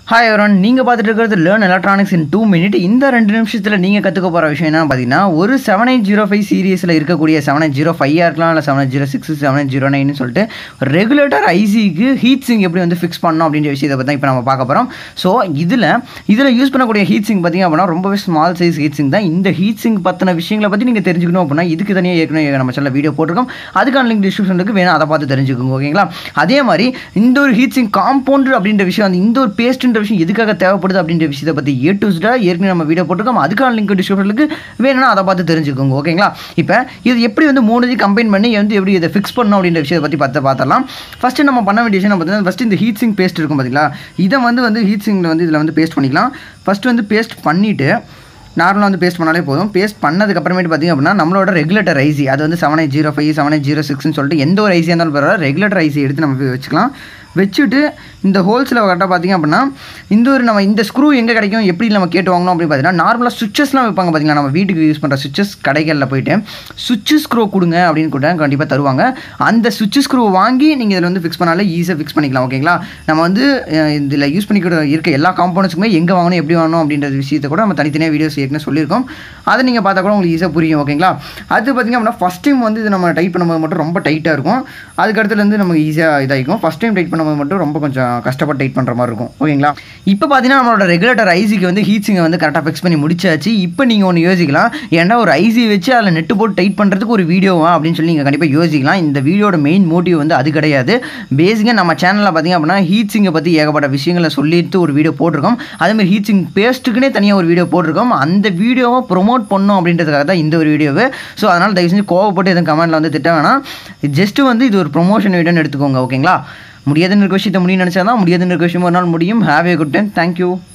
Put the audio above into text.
hi எவரன் நீங்கள் பார்த்துட்டு இருக்கிறது learn electronics in two minute இந்த ரெண்டு நிமிஷத்தில் நீங்கள் கற்றுக்க போகிற விஷயம் என்ன பார்த்தீங்கன்னா ஒரு செவன் எயிட் ஜீரோ ஃபைவ் சீரியஸில் இருக்கக்கூடிய செவன் எயிட் ஜீரோ ஃபைவ் இருக்கலாம் இல்லை seven eight zero six seven eight zero nine சொல்லிட்டு ரெகுலேட்டர் ஐசிக்கு ஹீட் சிங் எப்படி வந்து ஃபிக்ஸ் பண்ணணும் அப்படின்ற விஷயத்தை பற்றி இப்போ நம்ம பார்க்க போகிறோம் ஸோ இதில் இதில் யூஸ் பண்ணக்கூடிய ஹீட் சிங் பார்த்தீங்க அப்படின்னா ரொம்பவே ஸ்மால் சைஸ் ஹீட் சிங் தான் இந்த ஹீட் சிங் பற்றின விஷயங்களை பற்றி நீங்கள் தெரிஞ்சுக்கணும் அப்படின்னா இதுக்கு தனியாக ஏற்கனவே நம்ம சொல்ல வீடியோ போட்டிருக்கோம் அதுக்கான லிங்க் டிஸ்கிரிப்ஷனுக்கு வேணும் அதை பார்த்து தெரிஞ்சுக்கோங்க ஓகேங்களா அதே மாதிரி இந்த ஒரு ஹீட் சிங் காம்பவுண்ட் அப்படின்ற விஷயம் அந்த இந்த ஒரு பேஸ்ட்ன்ற விஷயம் எதுக்காக தேவைப்படுது அப்படின்ற விஷயத்தை பற்றி ஏ டு ஏற்கனவே நம்ம வீடியோ போட்டிருக்கோம் அதுக்கான லிங்க் டிஸ்கிரிப்ஷனுக்கு வேணும்னா அதை பார்த்து தெரிஞ்சுக்கோங்க ஓகேங்களா இப்போ இது எப்படி வந்து மூணு கம்பைன் பண்ணி வந்து எப்படி இதை ஃபிக்ஸ் பண்ணணும் அப்படின்ற விஷயத்தை பற்றி பார்த்து பார்த்தலாம் ஃபஸ்ட்டு நம்ம பண்ண வேண்டிய விஷயம் பார்த்தீங்கன்னா ஃபஸ்ட்டு இந்த ஹீட் சிங் பேஸ்ட் இருக்கும் பார்த்தீங்களா இதை வந்து வந்து ஹீட் சிங்கில் வந்து இதில் வந்து பேஸ்ட் பண்ணிக்கலாம் ஃபஸ்ட்டு வந்து பேஸ்ட் பண்ணிவிட்டு நார்மலாக வந்து பேஸ்ட் பண்ணாலே போதும் பேஸ்ட் பண்ணதுக்கு அப்புறமேட்டு பார்த்திங்க அப்படின்னா நம்மளோட ரெகுலேட்டர் ஐசி அது வந்து seven eight zero five seven eight zero சிக்ஸ்னு சொல்லிட்டு எந்த ஒரு ஐசியாக இருந்தாலும் பரவாயில்ல ரெகுலேட்டர் ஐசி எடுத்து நம்ம வச்சுக்கலாம் வச்சுட்டு இந்த ஹோல்ஸில் கரெக்டாக பார்த்திங்க அப்படின்னா இந்த ஒரு நம்ம இந்த ஸ்க்ரூ எங்கே கிடைக்கும் எப்படி நம்ம கேட்டு வாங்கணும் அப்படின்னு பார்த்தீங்கன்னா நார்மலாக சுவிச்சஸ்லாம் வைப்பாங்க பார்த்தீங்களா நம்ம வீட்டுக்கு யூஸ் பண்ணுற சுவிச்சஸ் கடைகளில் போயிட்டு சுவிட்சு ஸ்க்ரூ கொடுங்க அப்படின்னு கூட கண்டிப்பாக தருவாங்க அந்த சுவிட்சு ஸ்க்ரூ வாங்கி நீங்கள் இதில் வந்து ஃபிக்ஸ் பண்ணாலே ஈஸியாக ஃபிக்ஸ் பண்ணிக்கலாம் ஓகேங்களா நம்ம வந்து இதில் யூஸ் பண்ணிக்கிற இருக்க எல்லா காம்பவுண்ட்ஸுக்குமே எங்கே வாங்கணும் எப்படி வாங்கணும் அப்படின்ற விஷயத்தை கூட நம்ம தனித்தனியாக வீடியோஸ் ஏற்கனவே சொல்லியிருக்கோம் அதை நீங்கள் பார்த்தா கூட உங்களுக்கு ஈஸியாக புரியும் ஓகேங்களா அது பார்த்திங்க அப்படின்னா ஃபஸ்ட் டைம் வந்து இது நம்ம டைப் பண்ணும்போது மட்டும் ரொம்ப டைட்டாக இருக்கும் அதுக்கடுத்துலேருந்து நமக்கு ஈஸியாக இதாகிக்கும் ஃபஸ்ட் டைம் டைப் பண்ணும்போது மட்டும் ரொம்ப கொஞ்சம் கஷ்டப்பட்டு டைட் பண்ணுற மாதிரி இருக்கும் ஓகேங்களா இப்போ பார்த்தீங்கன்னா நம்மளோட ரெகுலேட்டர் ஐசிக்கு வந்து ஹீட்ஸிங்கை வந்து கரெக்டாக ஃபிக்ஸ் பண்ணி முடிச்சாச்சு இப்போ நீங்கள் ஒன்று யோசிக்கலாம் ஏன்னா ஒரு ஐசி வச்சு அதில் நெட்டு போட்டு டைட் பண்ணுறதுக்கு ஒரு வீடியோவா அப்படின்னு சொல்லி நீங்கள் கண்டிப்பாக யோசிக்கலாம் இந்த வீடியோட மெயின் மோட்டிவ் வந்து அது கிடையாது பேசிக்காக நம்ம சேனலில் பார்த்தீங்க அப்படின்னா ஹீட்ஸிங்கை பற்றி ஏகப்பட்ட விஷயங்களை சொல்லிட்டு ஒரு வீடியோ போட்டிருக்கோம் அதேமாதிரி ஹீட்ஸிங் பேஸ்ட்டுக்குனே தனியாக ஒரு வீடியோ போட்டிருக்கோம் அந்த வீடியோவை ப்ரொமோட் பண்ணும் அப்படின்றதுக்காக தான் இந்த ஒரு வீடியோவு ஸோ அதனால் தயவு செஞ்சு கோவப்பட்டு எதுவும் கமெண்ட்டில் வந்து திட்ட வேணாம் ஜஸ்ட்டு வந்து இது ஒரு ப்ரொமோஷன் வீடியோன்னு எடுத்துக்கோங்க ஓகேங்களா முடியாதுன்னு இருக்க விஷயத்தை முடியும்னு நினச்சா தான் முடியாதுன்னு இருக்க விஷயம் ஒரு நாள் முடியும் have a good time thank you